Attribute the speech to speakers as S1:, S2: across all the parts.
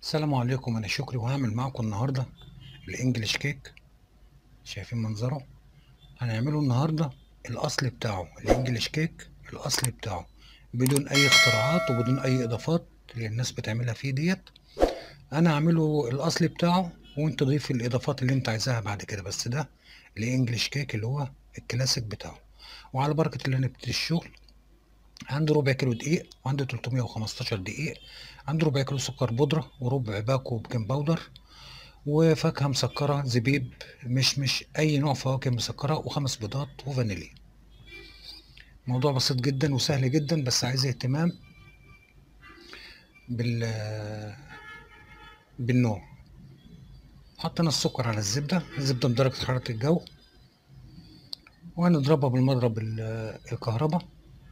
S1: السلام عليكم انا شكري وهعمل معاكم النهارده الانجليش كيك شايفين منظره هنعمله النهارده الاصل بتاعه الانجليش كيك الاصل بتاعه بدون اي اختراعات وبدون اي اضافات اللي الناس بتعملها فيه ديت انا هعمله الاصل بتاعه وانت ضيف الاضافات اللي انت عايزاها بعد كده بس ده الانجليش كيك اللي هو الكلاسيك بتاعه وعلى بركه الله نبتدي الشغل عندي ربع كيلو دقيق وعندي 315 دقيق عندي ربع كيلو سكر بودرة وربع باكو بيكنج باودر وفاكهة مسكرة زبيب مشمش أي نوع فواكه مسكرة وخمس بيضات وفانيليا موضوع بسيط جدا وسهل جدا بس عايز اهتمام بال بالنوع حطينا السكر على الزبدة الزبدة بدرجة حرارة الجو وهنضربها بالمضرب ال- الكهرباء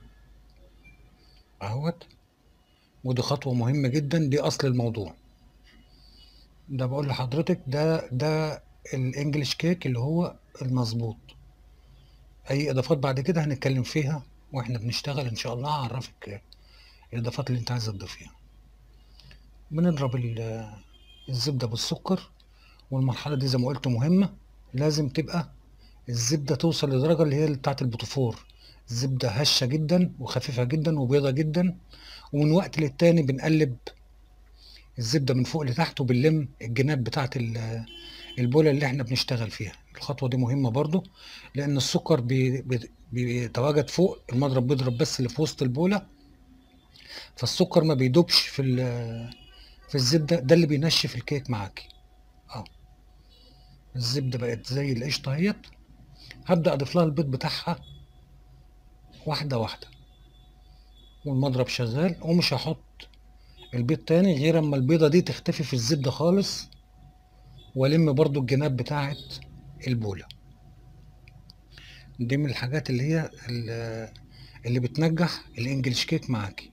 S1: اهوت ودي خطوة مهمة جدا دي أصل الموضوع ده بقول لحضرتك ده ده الانجليش كيك اللي هو المظبوط أي إضافات بعد كده هنتكلم فيها وإحنا بنشتغل إن شاء الله هعرفك الإضافات اللي أنت عايز تضيفيها بنضرب ال- الزبدة بالسكر والمرحلة دي زي ما قلت مهمة لازم تبقى الزبدة توصل لدرجة اللي هي بتاعة البوتفور الزبدة هشة جدا وخفيفة جدا وبيضة جدا ومن وقت للتاني بنقلب الزبدة من فوق لتحت وبنلم الجناب بتاعة ال- البولة اللي احنا بنشتغل فيها الخطوة دي مهمة برضو لأن السكر بي- بي- بيتواجد فوق المضرب بيضرب بس اللي في وسط البولة فالسكر ما بيدوبش في ال- في الزبدة ده اللي بينشف الكيك معاكي اه الزبدة بقت زي القشطة اهيت هبدأ أضيف لها البيض بتاعها واحدة واحدة والمضرب شغال ومش هحط البيض تاني غير اما البيضة دي تختفي في الزبدة خالص والم برضو الجناب بتاعت البولة دي من الحاجات اللي هي ال- اللي بتنجح الانجليش كيك معاكي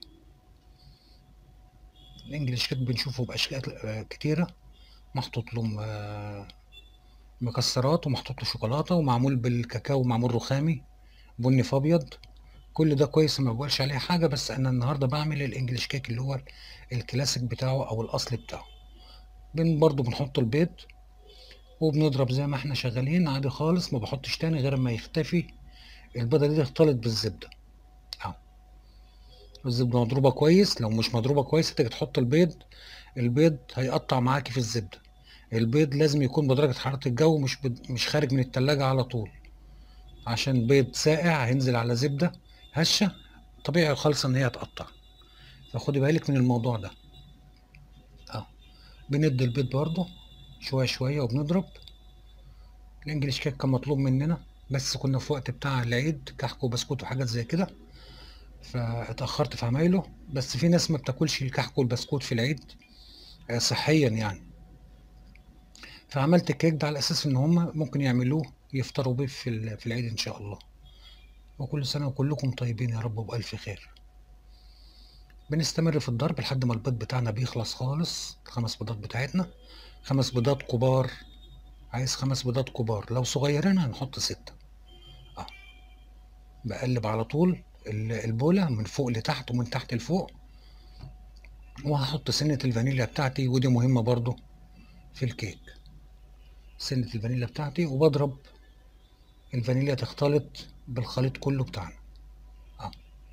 S1: الانجليش كيك بنشوفه باشكال آه، كتيرة محطوط له م- مكسرات ومحطوط له شوكولاتة ومعمول بالكاكاو معمول رخامي بني في ابيض كل ده كويس ما بقولش عليه حاجة بس انا النهاردة بعمل الانجليش كيك اللي هو الكلاسيك بتاعه او الاصلي بتاعه بن برضو بنحط البيض وبنضرب زي ما احنا شغالين عادي خالص ما بحطش تاني غير ما يختفي البيضة دي تختلط بالزبدة اهو الزبدة مضروبة كويس لو مش مضروبة كويس هتيجي تحط البيض البيض هيقطع معاكي في الزبدة البيض لازم يكون بدرجة حرارة الجو مش بد... مش خارج من التلاجة على طول عشان بيض ساقع هينزل على زبدة هشة طبيعي خالص ان هي تقطع فخدي بالك من الموضوع ده اهو بندي البيض برضه شوية شوية وبنضرب الانجليش كيك كان مطلوب مننا بس كنا في وقت بتاع العيد كحك وبسكوت وحاجات زي كده فاتأخرت في عمايله بس في ناس ما بتاكلش الكحك والبسكوت في العيد آه، صحيا يعني فعملت الكيك ده على اساس ان هم ممكن يعملوه يفطروا بيه في ال- في العيد ان شاء الله وكل سنة وكلكم طيبين يا رب وبألف خير بنستمر في الضرب لحد ما البيض بتاعنا بيخلص خالص الخمس بيضات بتاعتنا خمس بيضات كبار عايز خمس بيضات كبار لو صغيرين هنحط ستة اه بقلب على طول ال- البولة من فوق لتحت ومن تحت لفوق وهحط سنة الفانيليا بتاعتي ودي مهمة برضو في الكيك سنة الفانيليا بتاعتي وبضرب الفانيليا تختلط بالخليط كله بتاعنا اه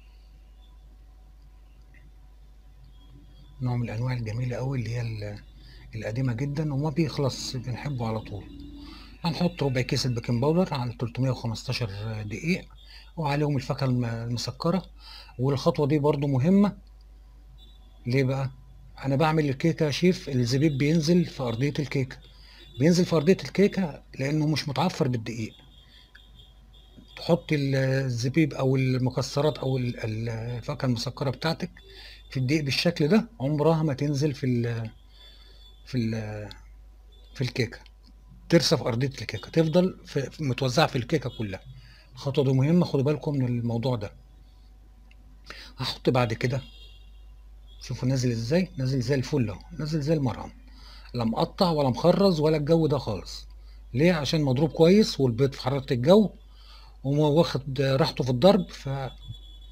S1: نوع من الانواع الجميلة قوي اللي هي ال- القديمة جدا وما بيخلص بنحبه على طول هنحط ربع كيس البيكنج باودر على 315 دقيق وعليهم الفاكهة الم- المسكرة والخطوة دي برضو مهمة ليه بقى؟ أنا بعمل الكيكة يا شيف الزبيب بينزل في أرضية الكيكة بينزل في أرضية الكيكة لأنه مش متعفر بالدقيق تحط ال- الزبيب أو المكسرات أو ال- ال- الفاكهة المسكرة بتاعتك في الدقيق بالشكل ده عمرها ما تنزل في ال في ال في الكيكة ترسى في أرضية الكيكة تفضل في في- متوزعة في الكيكة كلها الخطوة دي مهمة خدوا بالكم من الموضوع ده هحط بعد كده شوفوا نازل ازاي نازل زي الفل اهو نازل زي المرهم لا مقطع ولا مخرز ولا الجو ده خالص ليه عشان مضروب كويس والبيض في حرارة الجو وما واخد راحته في الضرب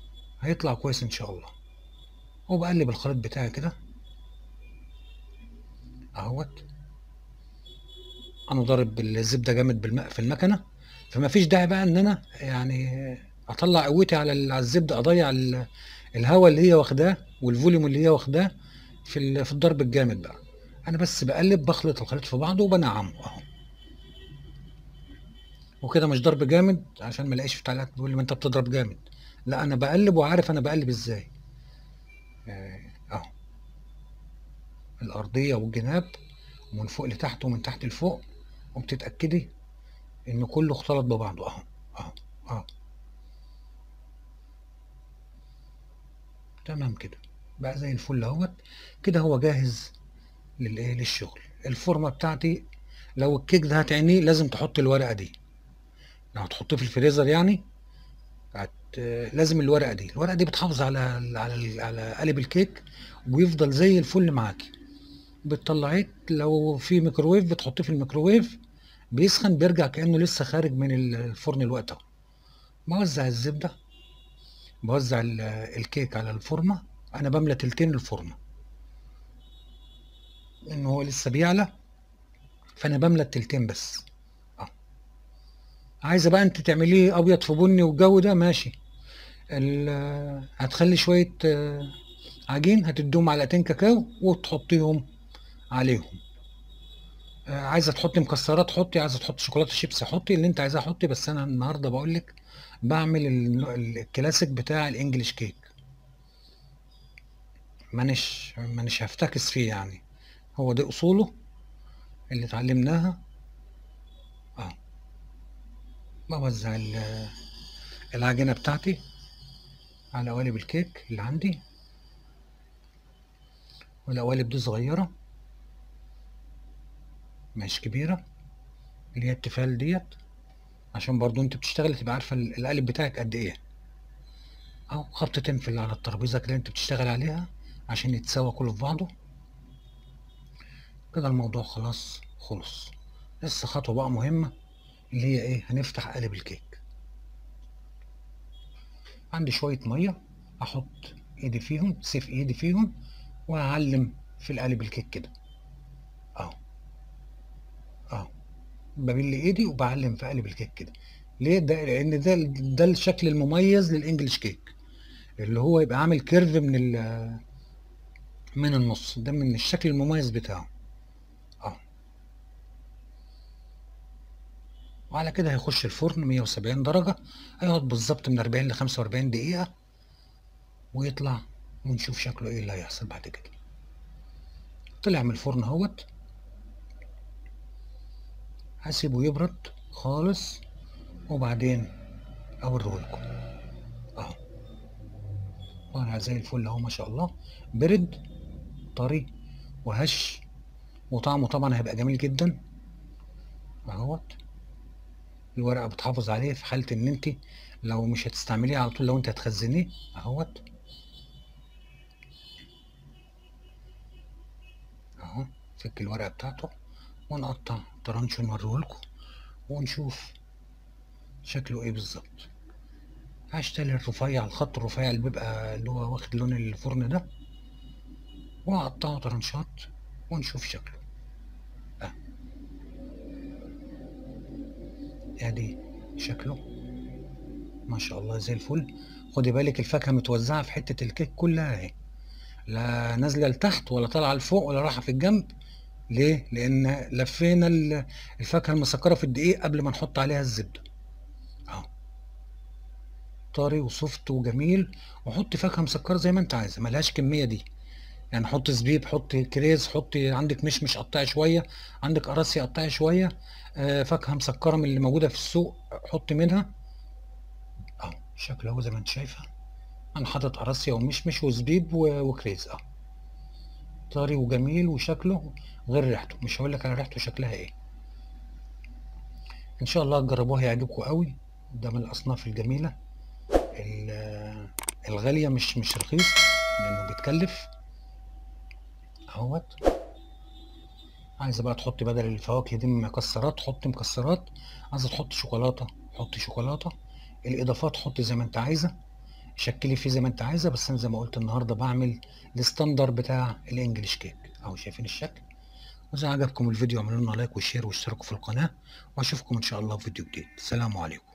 S1: فهيطلع كويس ان شاء الله وبقلب الخليط بتاعي كده اهوت انا ضارب الزبده جامد بالماء في المكنه فما فيش داعي بقى ان انا يعني اطلع قوتي على ال- على الزبده اضيع ال- الهواء اللي هي واخداه والفوليوم اللي هي واخداه في ال- في الضرب الجامد بقى انا بس بقلب بخلط الخليط في بعضه وبنعمه اهو وكده مش ضرب جامد عشان ما الاقيش في تعليقات بيقول لي ما انت بتضرب جامد لا انا بقلب وعارف انا بقلب ازاي آه، اهو الارضيه والجناب ومن فوق لتحت ومن تحت لفوق وبتتاكدي ان كله اختلط ببعضه اهو اهو اهو تمام كده بقى زي الفل اهوت كده هو جاهز للايه للشغل الفورمه بتاعتي لو الكيك ده هتعينيه لازم تحط الورقه دي لو هتحطيه في الفريزر يعني هت... لازم الورقه دي الورقه دي بتحافظ على على على قالب الكيك ويفضل زي الفل معاكي بتطلعيه لو في ميكروويف بتحطيه في الميكروويف بيسخن بيرجع كانه لسه خارج من الفرن الوقت اهو بوزع الزبده بوزع ال- الكيك على الفورمه انا بملى تلتين الفورمه لان هو لسه بيعلى فانا بملى التلتين بس اه عايزه بقى انت تعمليه ابيض في بني والجو ده ماشي ال- هتخلي شويه آه، عجين هتديهم معلقتين كاكاو وتحطيهم عليهم آه، عايزه تحطي مكسرات حطي عايزه تحطي شوكولاته شيبسي حطي اللي انت عايزاه حطي بس انا النهارده بقول لك بعمل ال- ال- الكلاسيك بتاع الانجليش كيك مانيش مانيش هفتكس فيه يعني هو دي اصوله اللي اتعلمناها اه بوزع ال- العجينه بتاعتي على قوالب الكيك اللي عندي والقوالب دي صغيره مش كبيره اللي هي التيفال ديت عشان برضو انت بتشتغل تبقى عارفه ال- القالب بتاعك قد ايه او خبطتين في اللي على الترابيزه كده انت بتشتغل عليها عشان يتساوى كله في بعضه كده الموضوع خلاص خلص لسه خطوه بقى مهمه اللي هي ايه هنفتح قالب الكيك عندي شويه ميه احط ايدي فيهم سيف ايدي فيهم واعلم في القالب الكيك كده اهو اهو ببل ايدي وبعلم في قالب الكيك كده ليه ده لان ده ده الشكل المميز للانجليش كيك اللي هو يبقى عامل كيرف من ال من النص ده من الشكل المميز بتاعه اه وعلى كده هيخش الفرن 170 درجة هيقعد بالظبط من 40 ل 45 دقيقة ويطلع ونشوف شكله ايه اللي هيحصل بعد كده طلع من الفرن اهوت هسيبه يبرد خالص وبعدين اوريهولكم اهو طالع زي الفل اهو ما شاء الله برد طري وهش وطعمه طبعا هيبقى جميل جدا اهوت الورقه بتحافظ عليه في حاله ان انت لو مش هتستعمليه على طول لو انت هتخزنيه اهوت اهو فك الورقه بتاعته ونقطع طرنش ونوريهولكم ونشوف شكله ايه بالظبط هشتري الرفيع الخط الرفيع اللي بيبقى اللي هو واخد لون الفرن ده وهقطعه طرنشات ونشوف شكله اه ادي شكله ما شاء الله زي الفل خدي بالك الفاكهه متوزعه في حته الكيك كلها اهي لا نازله لتحت ولا طالعه لفوق ولا رايحه في الجنب ليه لان لفينا ال- الفاكهه المسكره في الدقيق قبل ما نحط عليها الزبده اهو طري وسوفت وجميل وحطي فاكهه مسكره زي ما انت عايزه ملهاش كميه دي يعني حط زبيب حط كريز حط عندك مشمش قطعي شويه عندك قراصي قطعي شويه آه، فاكهه مسكره من اللي موجوده في السوق حط منها اهو شكله اهو زي ما انت شايفه انا حاطط قراصية ومشمش وزبيب و- وكريز اه طري وجميل وشكله غير ريحته مش هقول لك على ريحته شكلها ايه ان شاء الله تجربوها هيعجبكم قوي ده من الاصناف الجميله ال- الغاليه مش مش رخيص لانه بيتكلف اهوت عايزه بقى تحطي بدل الفواكه دي مكسرات حطي مكسرات عايزه تحطي شوكولاته حطي شوكولاته الاضافات حطي زي ما انت عايزه شكلي فيه زي ما انت عايزه بس انا زي ما قلت النهارده بعمل الستاندر بتاع الانجليش كيك اهو شايفين الشكل وإذا عجبكم الفيديو اعملوا لنا لايك وشير واشتركوا في القناة وأشوفكم إن شاء الله في فيديو جديد السلام عليكم